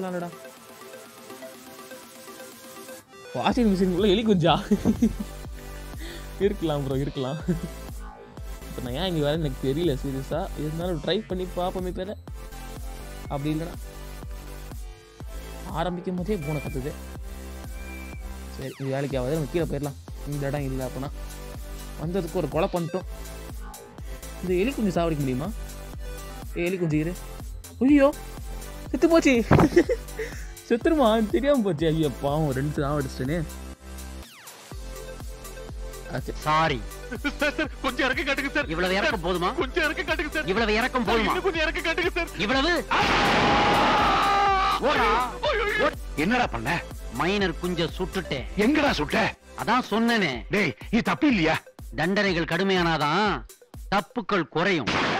இருக்கலாம்லடா washing மிஷினுக்குள்ள எலி குஞ்சா இருக்கலாம் bro இருக்கலாம் இப்போ நான் ஏன் இங்கே வேறு எனக்கு தெரியல சீரியஸாக இருந்தாலும் ட்ரை பண்ணி பார்ப்போமே பேர அப்படி இல்லைன்னா ஆரம்பிக்கும் போதே பூனை கத்துது சரி இது வேலைக்கு ஆகாது நம்ம கீழே போயிடலாம் இந்த இடம் இல்லை அப்போனா வந்ததுக்கு ஒரு கொலை பண்ணிட்டோம் இந்த எலி குஞ்சு சாவடிக்க முடியுமா ஏய், எலி குஞ்சு இரு ஐயோ செத்து போச்சு செத்துருமா தெரியாம போச்சு ஐயோ பாவம் ரெண்டு சாவடிச்சிட்டேனே ஆச்சு சாரி சார் சார் கொஞ்சம் இறக்க காட்டுங்க சார் இவ்வளவு இறக்கம் போதுமா கொஞ்சம் இறக்க காட்டுங்க சார் இவ்வளவு இறக்கம் போதுமா இன்னும் கொஞ்சம் இறக்க காட்டுங்க சார் இவ்வளவு ஓடா என்னடா பண்ண மைனர் குஞ்ச சுட்டுட்டேன் எங்கடா சுட்ட அதான் சொன்னேனே டேய் இது தப்பு இல்லையா தண்டனைகள் கடுமையானாதான் தப்புக்கள் குறையும்